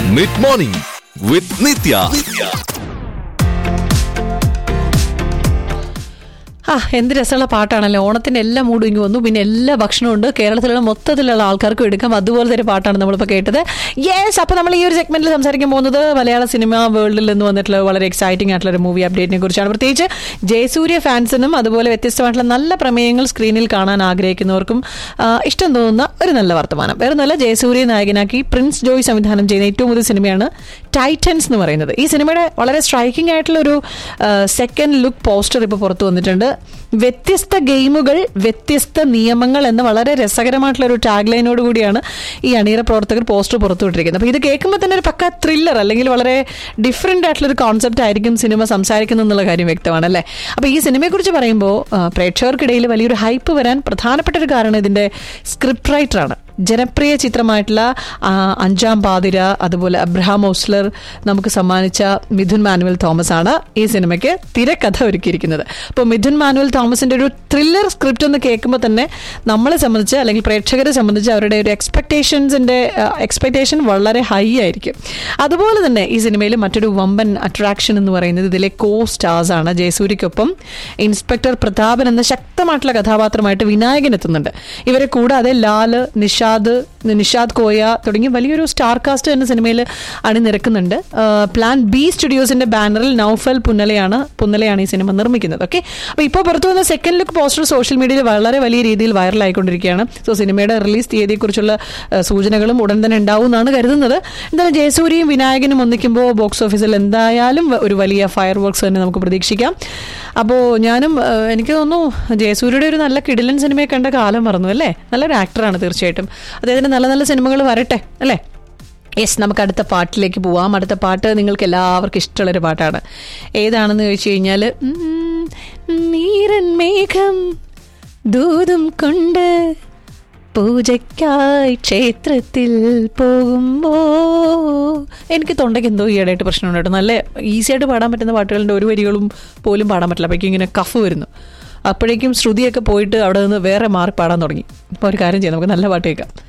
mid morning വിത്ത് നിത്യ ആ എന്ത് രസമുള്ള പാട്ടാണല്ലോ ഓണത്തിന്റെ എല്ലാ മൂടും ഇങ്ങ് വന്നു പിന്നെ എല്ലാ ഭക്ഷണവും ഉണ്ട് കേരളത്തിലുള്ള മൊത്തത്തിലുള്ള ആൾക്കാർക്കും എടുക്കാം അതുപോലത്തെ ഒരു പാട്ടാണ് നമ്മളിപ്പോൾ കേട്ടത് യെസ് അപ്പോൾ നമ്മൾ ഈ ഒരു സെഗ്മെന്റിൽ സംസാരിക്കാൻ പോകുന്നത് മലയാള സിനിമ വേൾഡിൽ നിന്ന് വന്നിട്ടുള്ള വളരെ എക്സൈറ്റിംഗ് ആയിട്ടുള്ള ഒരു മൂവി അപ്ഡേറ്റിനെ കുറിച്ചാണ് പ്രത്യേകിച്ച് ജയസൂര്യ ഫാൻസിനും അതുപോലെ വ്യത്യസ്തമായിട്ടുള്ള നല്ല പ്രമേയങ്ങൾ സ്ക്രീനിൽ കാണാൻ ആഗ്രഹിക്കുന്നവർക്കും ആ, ഇഷ്ടം തോന്നുന്ന ഒരു നല്ല വർത്തമാനം വേറെ ഒന്നുമല്ല ജയസൂര്യ നായകനാക്കി പ്രിൻസ് ജോയ് സംവിധാനം ചെയ്യുന്ന ഏറ്റവും പുതിയ സിനിമയാണ് ടൈറ്റൻസ് എന്ന് പറയുന്നത് ഈ സിനിമയുടെ വളരെ സ്ട്രൈക്കിംഗ് ആയിട്ടുള്ള ഒരു സെക്കൻഡ് ലുക്ക് പോസ്റ്റർ ഇപ്പോൾ പുറത്തു വന്നിട്ടുണ്ട് വ്യത്യസ്ത ഗെയിമുകൾ വ്യത്യസ്ത നിയമങ്ങൾ എന്ന വളരെ രസകരമായിട്ടുള്ള ഒരു ടാഗ് ലൈനോട് കൂടിയാണ് ഈ അണിയറ പ്രവർത്തകർ പോസ്റ്റർ പുറത്തുവിട്ടിരിക്കുന്നത് അപ്പോൾ ഇത് കേൾക്കുമ്പോൾ തന്നെ ഒരു പക്ക ത്രില്ലർ അല്ലെങ്കിൽ വളരെ ഡിഫറെൻ്റ് ആയിട്ടുള്ള ഒരു കോൺസെപ്റ്റ് ആയിരിക്കും സിനിമ സംസാരിക്കുന്നത് എന്നുള്ള കാര്യം വ്യക്തമാണ് അല്ലേ അപ്പോൾ ഈ സിനിമയെക്കുറിച്ച് പറയുമ്പോൾ ആ, പ്രേക്ഷകർക്കിടയിൽ വലിയൊരു ഹൈപ്പ് വരാൻ പ്രധാനപ്പെട്ട ഒരു കാരണം ഇതിൻ്റെ സ്ക്രിപ്റ്റ് റൈറ്ററാണ് ജനപ്രിയ ചിത്രമായിട്ടുള്ള ആ, അഞ്ചാം പാതിര അതുപോലെ അബ്രഹാം ഓസ്ലർ നമുക്ക് സമ്മാനിച്ച മിഥുൻ മാനുവൽ തോമസ് ആണ് ഈ സിനിമയ്ക്ക് തിരക്കഥ ഒരുക്കിയിരിക്കുന്നത് അപ്പോൾ മിഥുൻ മാനുവൽ തോമസിന്റെ ഒരു ത്രില്ലർ സ്ക്രിപ്റ്റ് എന്ന് കേൾക്കുമ്പോൾ തന്നെ നമ്മളെ സംബന്ധിച്ച് അല്ലെങ്കിൽ പ്രേക്ഷകരെ സംബന്ധിച്ച് അവരുടെ ഒരു എക്സ്പെക്ടേഷൻസിന്റെ എക്സ്പെക്ടേഷൻ വളരെ ഹൈ ആയിരിക്കും അതുപോലെ തന്നെ ഈ സിനിമയിൽ മറ്റൊരു വമ്പൻ അട്രാക്ഷൻ എന്ന് പറയുന്നത് ഇതിലെ കോ സ്റ്റാർസ് ആണ് ജയസൂര്യക്കൊപ്പം ഇൻസ്പെക്ടർ പ്രതാപൻ എന്ന ശക്തമായിട്ടുള്ള കഥാപാത്രമായിട്ട് വിനായകൻ എത്തുന്നുണ്ട് ഇവരെ കൂടാതെ ലാല് നിഷാദ് നിഷാദ് കോയ തുടങ്ങി വലിയൊരു സ്റ്റാർ കാസ്റ്റ് എന്ന സിനിമയിൽ അണിനിരക്കുന്നുണ്ട് ആ, പ്ലാൻ ബി സ്റ്റുഡിയോസിന്റെ ബാനറിൽ നൌഫൽ പുന്നലയാണ് പുന്നലയാണ് ഈ സിനിമ നിർമ്മിക്കുന്നത് ഓക്കെ അപ്പോൾ ഇപ്പോൾ പുറത്തു വന്ന സെക്കൻഡ് ലുക്ക് പോസ്റ്റർ സോഷ്യൽ മീഡിയയിൽ വളരെ വലിയ രീതിയിൽ വൈറലായിക്കൊണ്ടിരിക്കുകയാണ് സോ സിനിമയുടെ റിലീസ് തീയതിയെക്കുറിച്ചുള്ള ആ, സൂചനകളും ഉടൻ തന്നെ ഉണ്ടാവും എന്നാണ് കരുതുന്നത് എന്തായാലും ജയസൂര്യയും വിനായകനും ഒന്നിക്കുമ്പോൾ ബോക്സ് ഓഫീസിൽ എന്തായാലും ഒരു വലിയ ഫയർ വർക്ക്സ് തന്നെ നമുക്ക് പ്രതീക്ഷിക്കാം അപ്പോൾ ഞാനും ആ, എനിക്ക് തോന്നുന്നു ജയസൂര്യയുടെ ഒരു നല്ല കിടിലൻ സിനിമയെ കണ്ട കാലം മറന്നു അല്ലേ നല്ലൊരു ആക്ടറാണ് തീർച്ചയായിട്ടും അദ്ദേഹത്തിന് നല്ല നല്ല സിനിമകൾ വരട്ടെ അല്ലേ യെസ് നമുക്ക് അടുത്ത പാട്ടിലേക്ക് പോവാം അടുത്ത പാട്ട് നിങ്ങൾക്ക് എല്ലാവർക്കും ഇഷ്ടമുള്ളൊരു പാട്ടാണ് ഏതാണെന്ന് ചോദിച്ചു കഴിഞ്ഞാൽ നീരൻ മേഘം ദൂതും കൊണ്ട് പൂജയ്ക്കായി ക്ഷേത്രത്തിൽ പോകുമ്പോ എനിക്ക് തൊണ്ടയ്ക്ക് എന്തോ ഈയിടെയായിട്ട് പ്രശ്നമുണ്ട് കേട്ടോ നല്ല ഈസി ആയിട്ട് പാടാൻ പറ്റുന്ന പാട്ടുകളുടെ ഒരു വരികളും പോലും പാടാൻ പറ്റില്ല അപ്പോഴേക്കും ഇങ്ങനെ കഫ് വരുന്നു അപ്പോഴേക്കും ശ്രുതിയൊക്കെ പോയിട്ട് അവിടെ നിന്ന് വേറെ മാറി പാടാൻ തുടങ്ങി അപ്പോൾ ഒരു കാര്യം ചെയ്യാം നമുക്ക് നല്ല പാട്ട് കേൾക്കാം